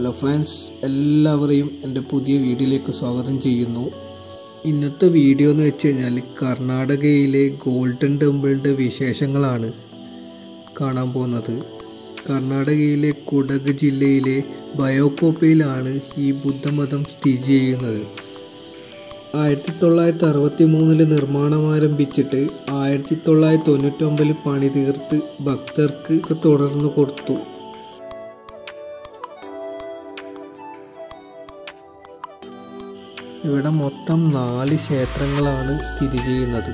hello friends എല്ലാവരെയും എൻ്റെ പുതിയ വീഡിയോയിലേക്ക് സ്വാഗതം ചെയ്യുന്നു ഇന്നത്തെ വീഡിയോ എന്ന് വെച്ച് കഴിഞ്ഞാൽ കർണാടകയിലെ ഗോൾഡൻ ടെമ്പിളിൻ്റെ വിശേഷങ്ങളാണ് കാണാൻ പോകുന്നത് കർണാടകയിലെ കുടക് ജില്ലയിലെ ബയോക്കോപ്പയിലാണ് ഈ ബുദ്ധമതം സ്ഥിതി ചെയ്യുന്നത് ആയിരത്തി തൊള്ളായിരത്തി അറുപത്തി മൂന്നില് നിർമ്മാണം ആരംഭിച്ചിട്ട് ആയിരത്തി തൊള്ളായിരത്തി തൊണ്ണൂറ്റൊമ്പതിൽ പണി തീർത്ത് ഭക്തർക്ക് തുടർന്ന് കൊടുത്തു ഇവിടെ മൊത്തം നാല് ക്ഷേത്രങ്ങളാണ് സ്ഥിതി ചെയ്യുന്നത്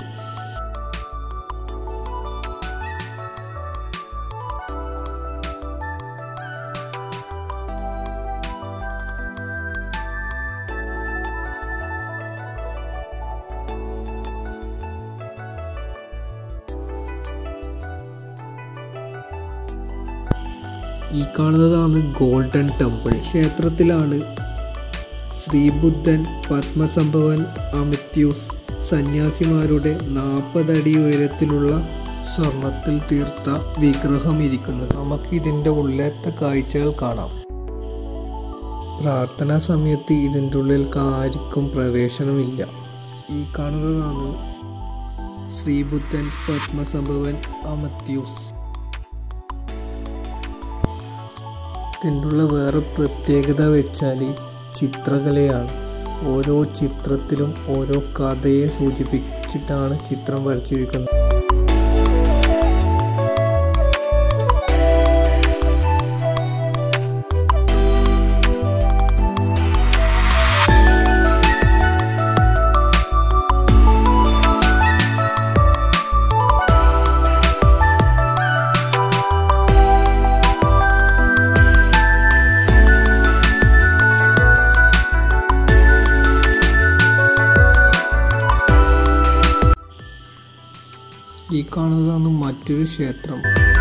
ഈ കാണുന്നതാണ് ഗോൾഡൻ ടെമ്പിൾ ക്ഷേത്രത്തിലാണ് ശ്രീബുദ്ധൻ പത്മസംഭവൻ അമിത്യൂസ് സന്യാസിമാരുടെ നാൽപ്പതടി ഉയരത്തിലുള്ള സ്വർണത്തിൽ തീർത്ത വിഗ്രഹം ഇരിക്കുന്നത് നമുക്ക് ഇതിൻ്റെ ഉള്ളിലത്തെ കാഴ്ചകൾ കാണാം പ്രാർത്ഥനാ സമയത്ത് ഇതിൻ്റെ ഉള്ളിൽ ആർക്കും പ്രവേശനമില്ല ഈ കാണുന്നതാണ് ശ്രീബുദ്ധൻ പത്മസംഭവൻ അമത്യൂസ് ഇതിൻ്റെ ഉള്ള വേറെ പ്രത്യേകത വെച്ചാൽ ചിത്രകലയാണ് ഓരോ ചിത്രത്തിലും ഓരോ കഥയെ സൂചിപ്പിച്ചിട്ടാണ് ചിത്രം വരച്ചിരിക്കുന്നത് ഈ കാണുന്നതാണ് മറ്റൊരു ക്ഷേത്രം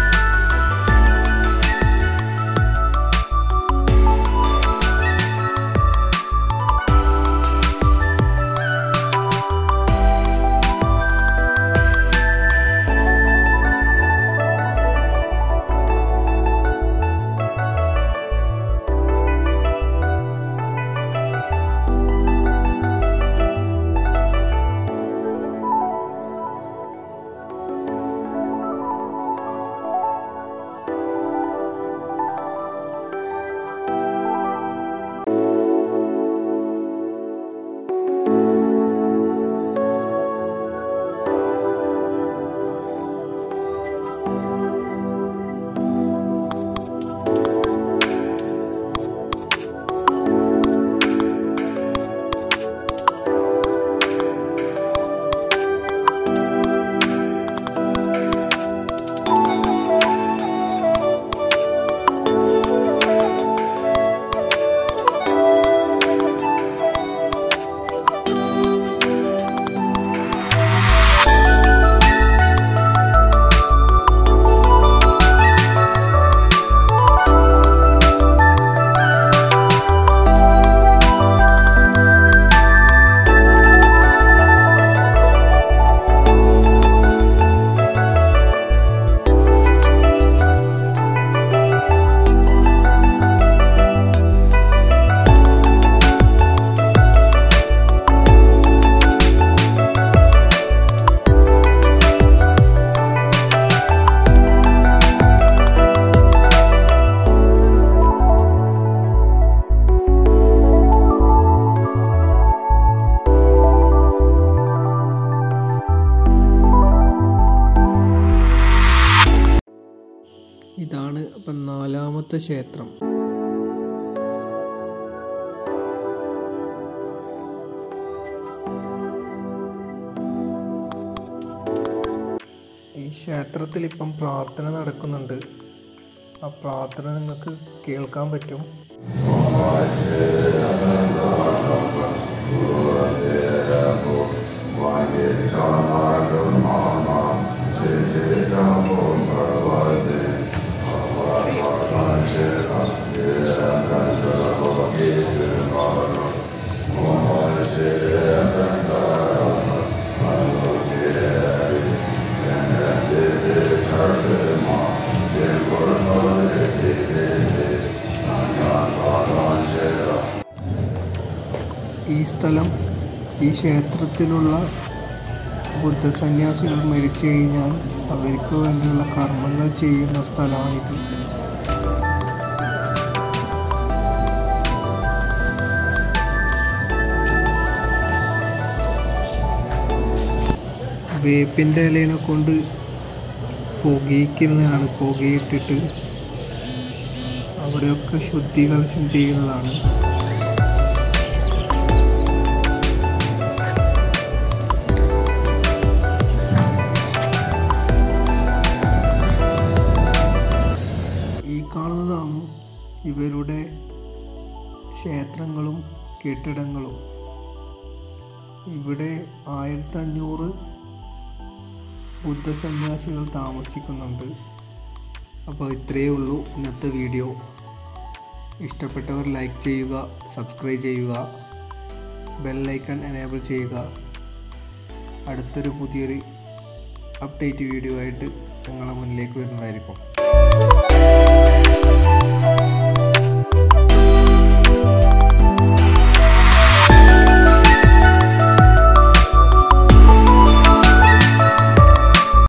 ഇതാണ് അപ്പം നാലാമത്തെ ക്ഷേത്രം ഈ ക്ഷേത്രത്തിൽ ഇപ്പം പ്രാർത്ഥന നടക്കുന്നുണ്ട് ആ പ്രാർത്ഥന നിങ്ങൾക്ക് കേൾക്കാൻ പറ്റും Thank സ്ഥലം ഈ ക്ഷേത്രത്തിലുള്ള ബുദ്ധസന്യാസികൾ മരിച്ചു കഴിഞ്ഞാൽ അവർക്ക് വേണ്ടിയുള്ള കർമ്മങ്ങൾ ചെയ്യുന്ന സ്ഥലമാണിത് വേപ്പിൻ്റെ ഇലേനെ കൊണ്ട് പുകയിക്കുന്നതാണ് പുകയിട്ടിട്ട് അവിടെയൊക്കെ ശുദ്ധി കലശം ചെയ്യുന്നതാണ് ഈ കാണുന്നതാണ് ഇവരുടെ ക്ഷേത്രങ്ങളും കെട്ടിടങ്ങളും ഇവിടെ ആയിരത്തി അഞ്ഞൂറ് ബുദ്ധസന്യാസികൾ താമസിക്കുന്നുണ്ട് അപ്പോൾ ഇത്രയേ ഉള്ളൂ ഇന്നത്തെ വീഡിയോ ഇഷ്ടപ്പെട്ടവർ ലൈക്ക് ചെയ്യുക സബ്സ്ക്രൈബ് ചെയ്യുക ബെല്ലൈക്കൺ എനേബിൾ ചെയ്യുക അടുത്തൊരു പുതിയൊരു അപ്ഡേറ്റ് വീഡിയോ ആയിട്ട് നിങ്ങളുടെ മുന്നിലേക്ക് വരുന്നതായിരിക്കും